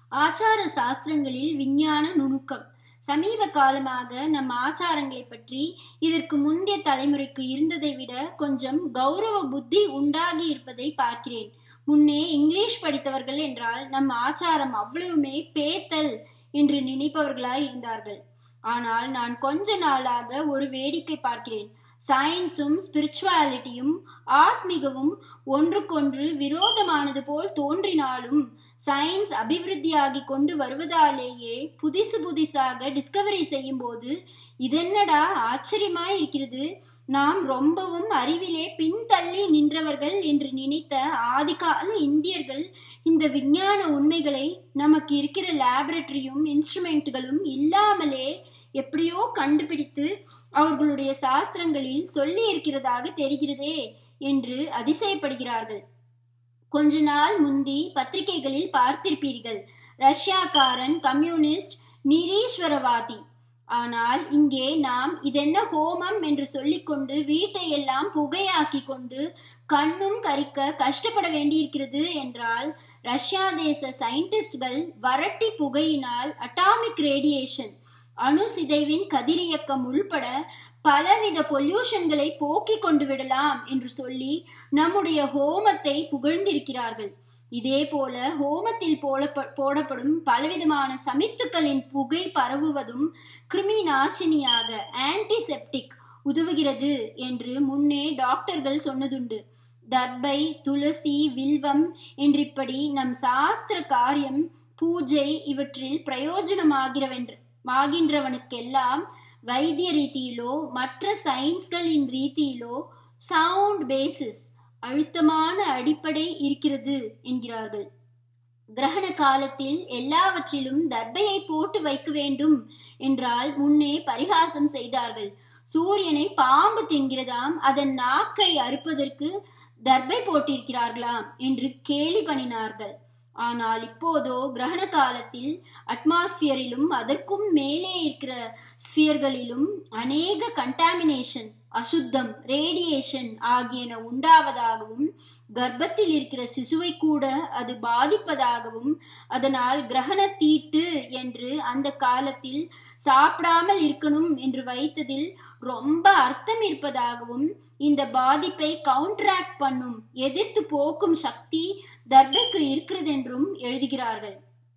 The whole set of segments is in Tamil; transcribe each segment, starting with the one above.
ஆச்சார சாஸ்திரங்களில் விஞ்ஞான நுணுக்கம் சமீப காலமாக நம் ஆச்சாரங்களை பற்றி இதற்கு முந்தைய தலைமுறைக்கு இருந்ததை விட கொஞ்சம் கௌரவ புத்தி உண்டாகி இருப்பதை பார்க்கிறேன் முன்னே இங்கிலீஷ் படித்தவர்கள் என்றால் நம் ஆச்சாரம் அவ்வளவுமே பேத்தல் என்று நினைப்பவர்களாய் இருந்தார்கள் ஆனால் நான் கொஞ்ச நாளாக ஒரு வேடிக்கை பார்க்கிறேன் சயின்ஸும் ஸ்பிரிச்சுவாலிட்டியும் ஆத்மீகமும் ஒன்றுக்கொன்று விரோதமானது போல் தோன்றினாலும் சயின்ஸ் அபிவிருத்தியாகி கொண்டு வருவதாலேயே புதுசு புதுசாக டிஸ்கவரி செய்யும் போது இதென்னடா ஆச்சரியமாய் இருக்கிறது நாம் ரொம்பவும் அறிவிலே பின்தள்ளி நின்றவர்கள் என்று நினைத்த ஆதிகால இந்தியர்கள் இந்த விஞ்ஞான உண்மைகளை நமக்கு இருக்கிற லேபரட்டரியும் இன்ஸ்ட்ருமெண்ட்டுகளும் இல்லாமலே எப்படியோ கண்டுபிடித்து அவர்களுடைய சாஸ்திரங்களில் சொல்லி இருக்கிறதாக தெரிகிறதே என்று அதிசயப்படுகிறார்கள் கொஞ்ச நாள் முந்தி பத்திரிகைகளில் பார்த்திருப்பீர்கள் ரஷ்யாக்காரன் கம்யூனிஸ்ட் நிரீஸ்வரவாதி ஆனால் இங்கே நாம் இதென்ன ஹோமம் என்று சொல்லிக்கொண்டு வீட்டை எல்லாம் புகையாக்கி கொண்டு கண்ணும் கரிக்க கஷ்டப்பட வேண்டியிருக்கிறது என்றால் ரஷ்யா தேச சயின்டிஸ்ட்கள் வரட்டி புகையினால் அட்டாமிக் ரேடியேஷன் அணு சிதைவின் கதிரியக்கம் உள்பட பலவித பொல்யூஷன்களை போக்கி கொண்டு விடலாம் என்று சொல்லி நம்முடைய ஹோமத்தை புகழ்ந்திருக்கிறார்கள் இதே போல ஹோமத்தில் போல போடப்படும் பலவிதமான சமித்துக்களின் புகை பரவுவதும் கிருமி நாசினியாக ஆன்டிசெப்டிக் உதவுகிறது என்று முன்னே டாக்டர்கள் சொன்னதுண்டு தர்பை துளசி வில்வம் என்றிப்படி நம் சாஸ்திர காரியம் பூஜை இவற்றில் பிரயோஜனமாகிறவென்று ஆகின்றவனுக்கெல்லாம் வைத்திய ரீதியிலோ மற்ற சயின்ஸ்களின் ரீதியிலோ சவுண்ட் பேசிஸ் அழுத்தமான அடிப்படை இருக்கிறது என்கிறார்கள் கிரகண காலத்தில் எல்லாவற்றிலும் தர்பையை போட்டு வைக்க வேண்டும் என்றால் முன்னே பரிகாசம் செய்தார்கள் சூரியனை பாம்பு தின்கிறதாம் அதன் நாக்கை அறுப்பதற்கு தர்பை போட்டிருக்கிறார்களாம் என்று கேலி பண்ணினார்கள் ஆனால் இப்போதோ கிரகண காலத்தில் அட்மாஸ்பியரிலும் அதற்கும் மேலே இருக்கிற ஸ்பியர்களிலும் அநேக கண்டாமினேஷன் அசுத்தம் ரேடியேஷன் ஆகியன உண்டாவதாகவும் கர்ப்பத்தில் இருக்கிற சிசுவை கூட அது பாதிப்பதாகவும் அதனால் கிரகண தீட்டு என்று அந்த காலத்தில் சாப்பிடாமல் இருக்கணும் என்று வைத்ததில் ரொம்ப அர்த்தம் இருப்பதாகவும் இந்த பாதிப்பை கவுண்டராக்ட் பண்ணும் எதிர்த்து போக்கும் சக்தி தர்பைக்கு இருக்கிறது என்றும் எழுதுகிறார்கள்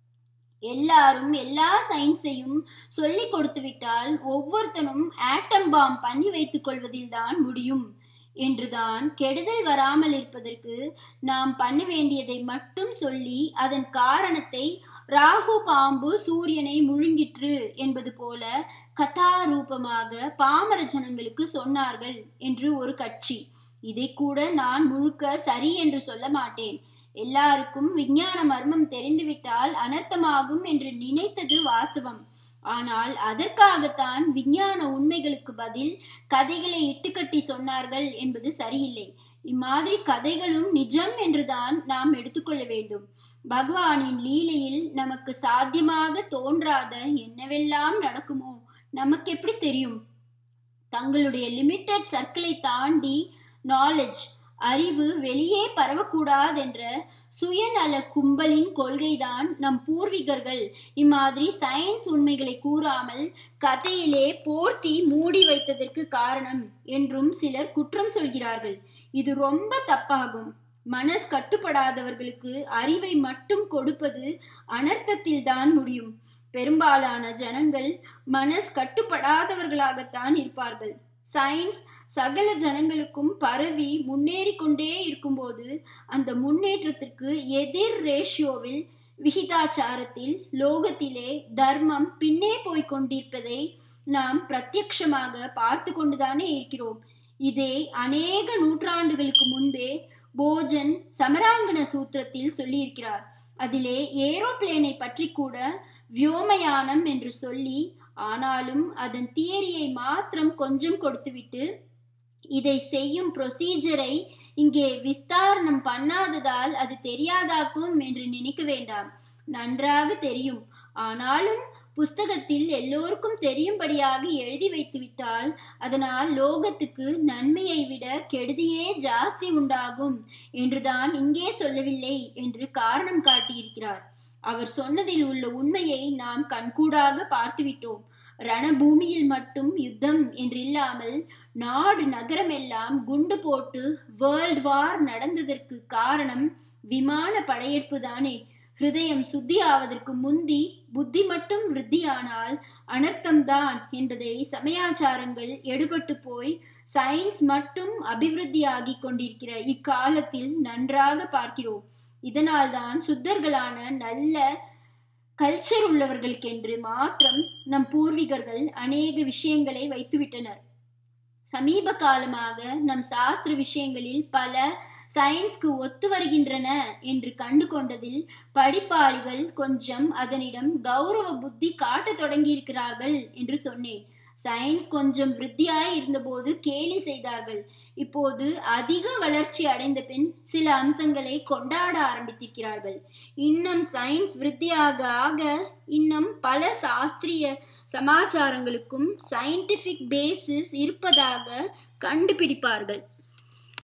எல்லாரும் எல்லா சயின்ஸையும் சொல்லி கொடுத்து விட்டால் ஒவ்வொருத்தனும் ஆட்டம் பாம் பண்ணி வைத்துக் கொள்வதில் தான் முடியும் என்றுதான் கெடுதல் வராமல் இருப்பதற்கு நாம் பண்ண வேண்டியதை மட்டும் சொல்லி அதன் காரணத்தை ராகு பாம்பு சூரியனை முழுங்கிற்று என்பது போல கதா ரூபமாக பாமர ஜனங்களுக்கு சொன்னார்கள் என்று ஒரு கட்சி இதை கூட நான் முழுக்க சரி என்று சொல்ல மாட்டேன் எல்லாருக்கும் விஞ்ஞான மர்மம் தெரிந்துவிட்டால் அனர்த்தமாகும் என்று நினைத்தது வாஸ்தவம் ஆனால் அதற்காகத்தான் விஞ்ஞான உண்மைகளுக்கு பதில் கதைகளை இட்டுக்கட்டி சொன்னார்கள் என்பது சரியில்லை இம்மாதிரி கதைகளும் நிஜம் என்றுதான் நாம் எடுத்துக்கொள்ள வேண்டும் பகவானின் லீலையில் நமக்கு சாத்தியமாக தோன்றாத என்னவெல்லாம் நடக்குமோ நமக்கு எப்படி தெரியும் தங்களுடைய லிமிட்டட் சர்க்கிளை தாண்டி நாலேஜ் அறிவு வெளியே பரவக்கூடாதென்ற சுயநல கும்பலின் கொள்கைதான் நம் பூர்வீகர்கள் இம்மாதிரி சயின்ஸ் உண்மைகளை கூறாமல் கதையிலே போர்த்தி மூடி வைத்ததற்கு காரணம் என்றும் சிலர் குற்றம் சொல்கிறார்கள் இது ரொம்ப தப்பாகும் மனஸ் கட்டுப்படாதவர்களுக்கு அறிவை மட்டும் கொடுப்பது அனர்த்தத்தில் தான் முடியும் பெரும்பாலான ஜனங்கள் மனஸ் கட்டுப்படாதவர்களாகத்தான் இருப்பார்கள் சயின்ஸ் சகல ஜனங்களுக்கும் பரவி முன்னேறி கொண்டே இருக்கும்போது அந்த முன்னேற்றத்திற்கு எதிர் ரேஷியோவில் விகிதாச்சாரத்தில் லோகத்திலே தர்மம் பின்னே போய் கொண்டிருப்பதை நாம் பிரத்யக்ஷமாக பார்த்து கொண்டுதானே இருக்கிறோம் இதை அநேக நூற்றாண்டுகளுக்கு முன்பே போஜன் சமராங்கன சூத்திரத்தில் சொல்லியிருக்கிறார் அதிலே ஏரோப்ளேனை பற்றி கூட வியோமயானம் என்று சொல்லி ஆனாலும் அதன் தியரியை மாத்திரம் கொஞ்சம் கொடுத்துவிட்டு இதை செய்யும் ப்ரொசீஜரை இங்கே விஸ்தாரணம் பண்ணாததால் அது தெரியாதாக்கும் என்று நினைக்க வேண்டாம் நன்றாக தெரியும் ஆனாலும் புஸ்தகத்தில் எல்லோருக்கும் தெரியும்படியாக எழுதி வைத்து விட்டால் அதனால் லோகத்துக்கு நன்மையை விட கெடுதியே ஜாஸ்தி உண்டாகும் என்றுதான் இங்கே சொல்லவில்லை என்று காரணம் காட்டியிருக்கிறார் அவர் சொன்னதில் உள்ள உண்மையை நாம் கண்கூடாக பார்த்துவிட்டோம் ரணபூமியில் மட்டும் யுத்தம் என்றில்லாமல் நாடு நகரமெல்லாம் குண்டு போட்டு வேர்ல்ட் வார் நடந்ததற்கு காரணம் விமான படையெடுப்பு தானே ஹிருதயம் சுத்தி ஆவதற்கு முந்தி புத்தி மட்டும் விருத்தியானால் அனர்த்தம்தான் என்பதை சமயாச்சாரங்கள் எடுபட்டு போய் சயின்ஸ் மட்டும் அபிவிருத்தியாகி கொண்டிருக்கிற இக்காலத்தில் நன்றாக பார்க்கிறோம் இதனால்தான் சுத்தர்களான நல்ல கல்ச்சர் உள்ளவர்களுக்கென்று மாத்திரம் நம் பூர்வீகர்கள் அநேக விஷயங்களை வைத்துவிட்டனர் சமீப காலமாக நம் சாஸ்திர விஷயங்களில் பல சயின்ஸ்க்கு ஒத்து வருகின்றன என்று கண்டு கொண்டதில் படிப்பாளிகள் கொஞ்சம் அதனிடம் கௌரவ புத்தி காட்டத் தொடங்கியிருக்கிறார்கள் என்று சொன்னேன் சயின்ஸ் கொஞ்சம் விருத்தியாய் இருந்தபோது கேலி செய்தார்கள் இப்போது அதிக வளர்ச்சி அடைந்த பின் சில அம்சங்களை கொண்டாட ஆரம்பித்திருக்கிறார்கள் இன்னும் சயின்ஸ் விருத்தியாக ஆக இன்னும் பல சாஸ்திரிய சமாச்சாரங்களுக்கும் சயின்டிபிக் பேசிஸ் இருப்பதாக கண்டுபிடிப்பார்கள்